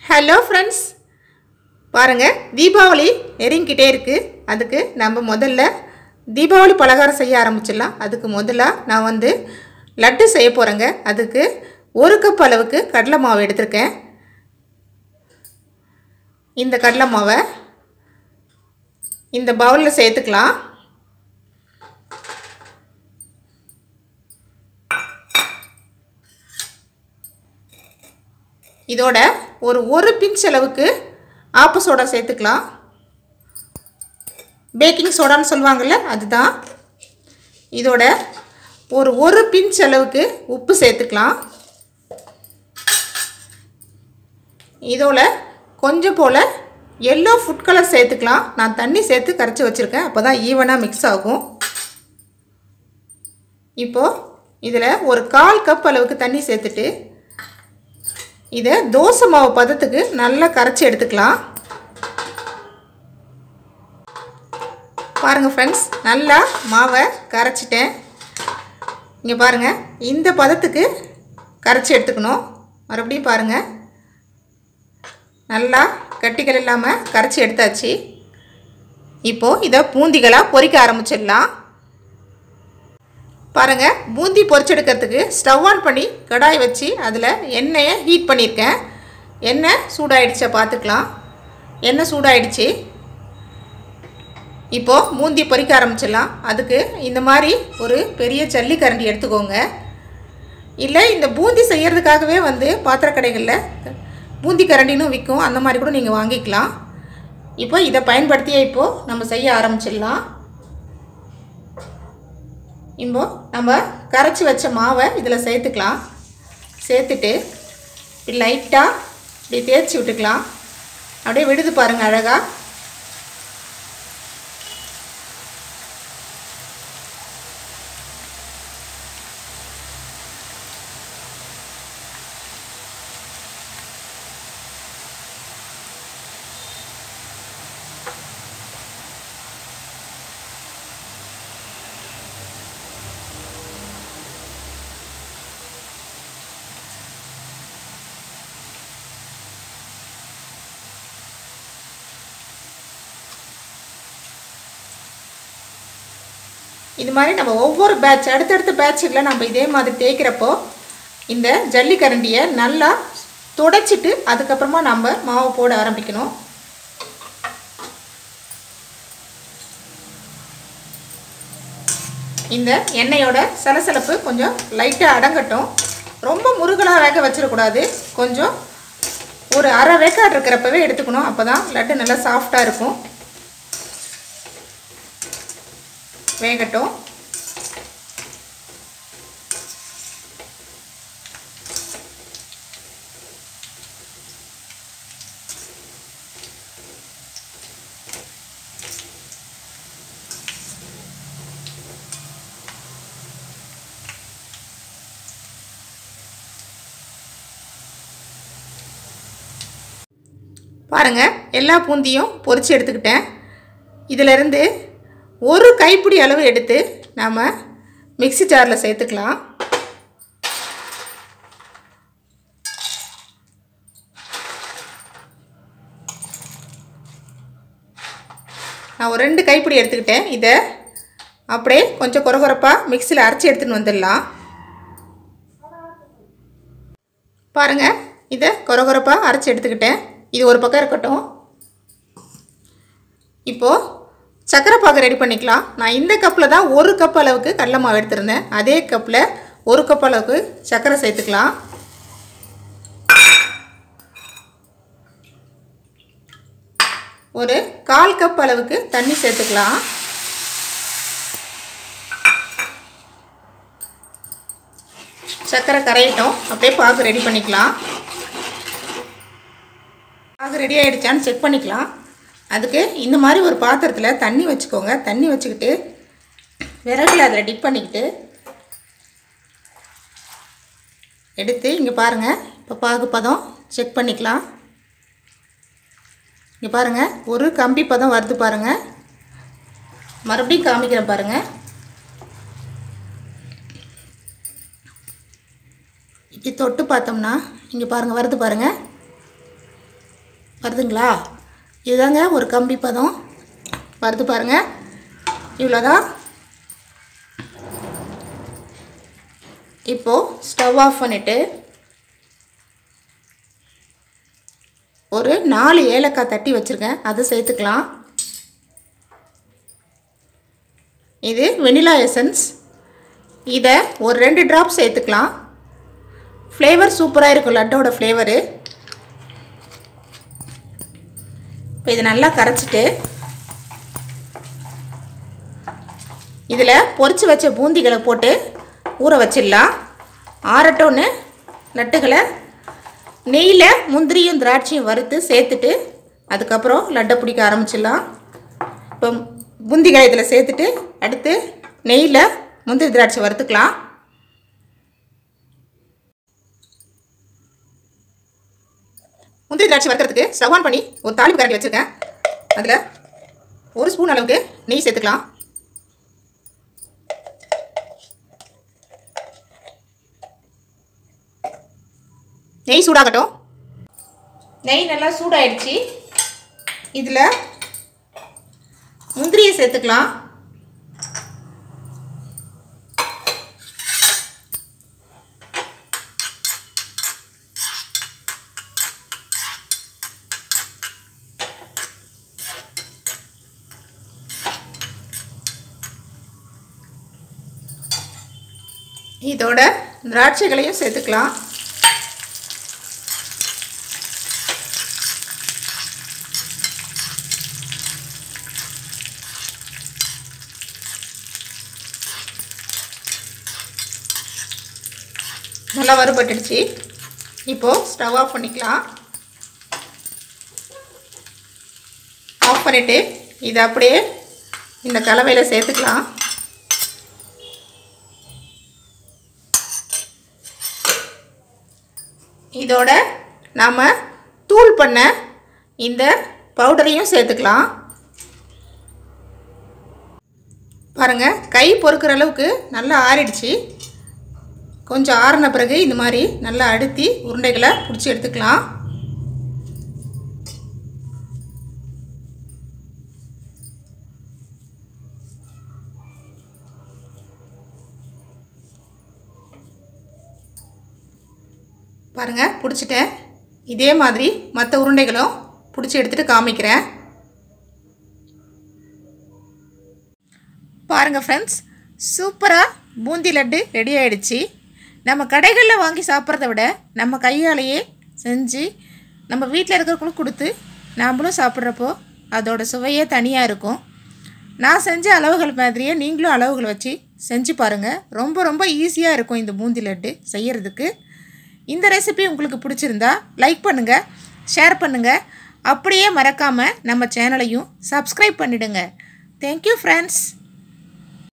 hello friends பாருங்கள் தீபாவளி நெருங்கிக்கிட்டே இருக்குது அதுக்கு நம்ம முதல்ல தீபாவளி பலகாரம் செய்ய ஆரம்பிச்சிடலாம் அதுக்கு முதல்ல நான் வந்து லட்டு செய்ய போகிறேங்க அதுக்கு ஒரு கப் அளவுக்கு கடலை மாவு எடுத்திருக்கேன் இந்த கடலை மாவை இந்த பவுலில் சேர்த்துக்கலாம் இதோட ஒரு ஒரு பிஞ்ச் அளவுக்கு ஆப்ப சோடா சேர்த்துக்கலாம் பேக்கிங் சோடான்னு சொல்லுவாங்கள்ல அதுதான் இதோட ஒரு ஒரு பிஞ்ச் அளவுக்கு உப்பு சேர்த்துக்கலாம் இதோட கொஞ்சம் போல் எல்லோ ஃபுட் கலர் சேர்த்துக்கலாம் நான் தண்ணி சேர்த்து கரைச்சி வச்சுருக்கேன் அப்போ தான் ஈவனாக மிக்ஸ் ஆகும் இப்போது இதில் ஒரு கால் கப் அளவுக்கு தண்ணி சேர்த்துட்டு இதை தோசை மாவு பதத்துக்கு நல்லா கரைச்சி எடுத்துக்கலாம் பாருங்கள் ஃப்ரெண்ட்ஸ் நல்லா மாவை கரைச்சிட்டேன் இங்கே பாருங்கள் இந்த பதத்துக்கு கரைச்சி எடுத்துக்கணும் மறுபடியும் பாருங்கள் நல்லா கட்டிகள் இல்லாமல் கரைச்சி எடுத்தாச்சு இப்போது இதை பூந்திகளாக பொரிக்க ஆரம்பிச்சிடலாம் பாருங்கள் பூந்தி பொரிச்செடுக்கிறதுக்கு ஸ்டவ் ஆன் பண்ணி கடாய் வச்சு அதில் எண்ணெயை ஹீட் பண்ணியிருக்கேன் எண்ணெய் சூடாயிடுச்சா பார்த்துக்கலாம் எண்ணெய் சூடாயிடுச்சு இப்போது பூந்தி பொரிக்க ஆரம்பிச்சிடலாம் அதுக்கு இந்த மாதிரி ஒரு பெரிய ஜல்லிக்கரண்டி எடுத்துக்கோங்க இல்லை இந்த பூந்தி செய்கிறதுக்காகவே வந்து பாத்திர கடைகளில் பூந்தி கரண்டினும் விற்கும் அந்த மாதிரி கூட நீங்கள் வாங்கிக்கலாம் இப்போ இதை பயன்படுத்தியே இப்போது நம்ம செய்ய ஆரம்பிச்சிடலாம் இப்போ நம்ம கரைச்சி வச்ச மாவை இதில் சேர்த்துக்கலாம் சேர்த்துட்டு இப்படி லைட்டாக இப்படி தேய்ச்சி விட்டுக்கலாம் அப்படியே விடுது பாருங்கள் அழகாக இது மாதிரி நம்ம ஒவ்வொரு பேட்ச் அடுத்தடுத்த பேட்சுகளில் நம்ம இதே மாதிரி தேய்க்கிறப்போ இந்த ஜல்லிக்கரண்டியை நல்லா துடைச்சிட்டு அதுக்கப்புறமா நம்ம மாவு போட ஆரம்பிக்கணும் இந்த எண்ணெயோட சலசலப்பு கொஞ்சம் லைட்டாக அடங்கட்டும் ரொம்ப முருகலாக வேக வச்சிடக்கூடாது கொஞ்சம் ஒரு அரை வேக்காடு இருக்கிறப்பவே எடுத்துக்கணும் அப்போ தான் லட்டு நல்லா சாஃப்டாக இருக்கும் வேகட்டும் பாருங்கள் எல்லா பூந்தியும் பொரித்து எடுத்துக்கிட்டேன் இதிலிருந்து ஒரு கைப்பிடி அளவு எடுத்து நாம் மிக்சி ஜாரில் சேர்த்துக்கலாம் நான் ஒரு ரெண்டு கைப்பிடி எடுத்துக்கிட்டேன் இதை அப்படியே கொஞ்சம் குறகுறப்பாக மிக்சியில் அரைச்சி எடுத்துகிட்டு வந்துடலாம் பாருங்கள் இதை குறகுறப்பாக அரைச்சி எடுத்துக்கிட்டேன் இது ஒரு பக்கம் இருக்கட்டும் இப்போது சக்கரை பாகு ரெடி பண்ணிக்கலாம் நான் இந்த கப்பில் தான் ஒரு கப் அளவுக்கு கடலை மாவு எடுத்திருந்தேன் அதே கப்பில் ஒரு கப் அளவுக்கு சர்க்கரை சேர்த்துக்கலாம் ஒரு கால் கப் அளவுக்கு தண்ணி சேர்த்துக்கலாம் சர்க்கரை கரையட்டும் அப்படியே பாகு ரெடி பண்ணிக்கலாம் பாகு ரெடி ஆகிடுச்சான்னு செக் பண்ணிக்கலாம் அதுக்கு இந்த மாதிரி ஒரு பாத்திரத்தில் தண்ணி வச்சுக்கோங்க தண்ணி வச்சுக்கிட்டு விறகுல அதில் டிப் பண்ணிக்கிட்டு எடுத்து இங்கே பாருங்கள் இப்போ பாகு பதம் செக் பண்ணிக்கலாம் இங்கே பாருங்கள் ஒரு கம்பி பதம் வருது பாருங்கள் மறுபடியும் காமிக்கிறேன் பாருங்கள் இப்படி தொட்டு பார்த்தோம்னா இங்கே பாருங்கள் வருது பாருங்கள் வருதுங்களா இதுதாங்க ஒரு கம்பி பதம் வருது பாருங்க இவ்வளோதான் இப்போது ஸ்டவ் ஆஃப் பண்ணிவிட்டு ஒரு நாலு ஏலக்காய் தட்டி வச்சுருக்கேன் அதை சேர்த்துக்கலாம் இது வெனிலா எசன்ஸ் இதை ஒரு ரெண்டு ட்ராப் சேர்த்துக்கலாம் ஃப்ளேவர் சூப்பராக இருக்கும் லட்டோட ஃப்ளேவரு இப்போ இதை நல்லா கரைச்சிட்டு இதில் பொரிச்சு வச்ச பூந்திகளை போட்டு ஊற வச்சிடலாம் ஆறட்டோன்னு லட்டுகளை நெய்யில் முந்திரியும் திராட்சையும் வறுத்து சேர்த்துட்டு அதுக்கப்புறம் லட்டை பிடிக்க ஆரம்பிச்சிடலாம் இப்போ பூந்திகளை இதில் சேர்த்துட்டு அடுத்து நெய்யில் முந்திரி திராட்சை வறுத்துக்கலாம் முந்திரி திராட்சை வறுக்கிறதுக்கு ஸ்டவ் ஆன் பண்ணி ஒரு தாளிப்பு கரண்டி வச்சுருக்கேன் அதில் ஒரு ஸ்பூன் அளவுக்கு நெய் சேர்த்துக்கலாம் நெய் சூடாகட்டும் நெய் நல்லா சூடாயிடுச்சு இதில் முந்திரியை சேர்த்துக்கலாம் இதோட திராட்சைகளையும் சேர்த்துக்கலாம் நல்லா வறுபட்டுடுச்சு இப்போது ஸ்டவ் ஆஃப் பண்ணிக்கலாம் ஆஃப் பண்ணிவிட்டு இதை அப்படியே இந்த கலவையில் சேர்த்துக்கலாம் இதோட நாம் தூள் பண்ண இந்த பவுடரையும் சேர்த்துக்கலாம் பாருங்கள் கை பொறுக்கிற அளவுக்கு நல்லா ஆறிடுச்சு கொஞ்சம் ஆறின பிறகு இந்த மாதிரி நல்லா அழுத்தி உருண்டைகளை பிடிச்சி எடுத்துக்கலாம் பாருங்கள் பிடிச்சிட்டேன் இதே மாதிரி மற்ற உருண்டைகளும் பிடிச்சி எடுத்துகிட்டு காமிக்கிறேன் பாருங்கள் ஃப்ரெண்ட்ஸ் சூப்பராக பூந்தி லட்டு ரெடி ஆயிடுச்சு நம்ம கடைகளில் வாங்கி சாப்பிட்றத விட நம்ம கையாலேயே செஞ்சு நம்ம வீட்டில் இருக்கிறவங்களும் கொடுத்து நாமளும் சாப்பிட்றப்போ அதோட சுவையே தனியாக இருக்கும் நான் செஞ்ச அளவுகள் மாதிரியே நீங்களும் அளவுகள் வச்சு செஞ்சு பாருங்கள் ரொம்ப ரொம்ப ஈஸியாக இருக்கும் இந்த பூந்தி லட்டு செய்யறதுக்கு இந்த ரெசிபி உங்களுக்கு பிடிச்சிருந்தா லைக் பண்ணுங்கள் ஷேர் பண்ணுங்கள் அப்படியே மறக்காமல் நம்ம சேனலையும் சப்ஸ்கிரைப் பண்ணிடுங்க தேங்க்யூ ஃப்ரெண்ட்ஸ்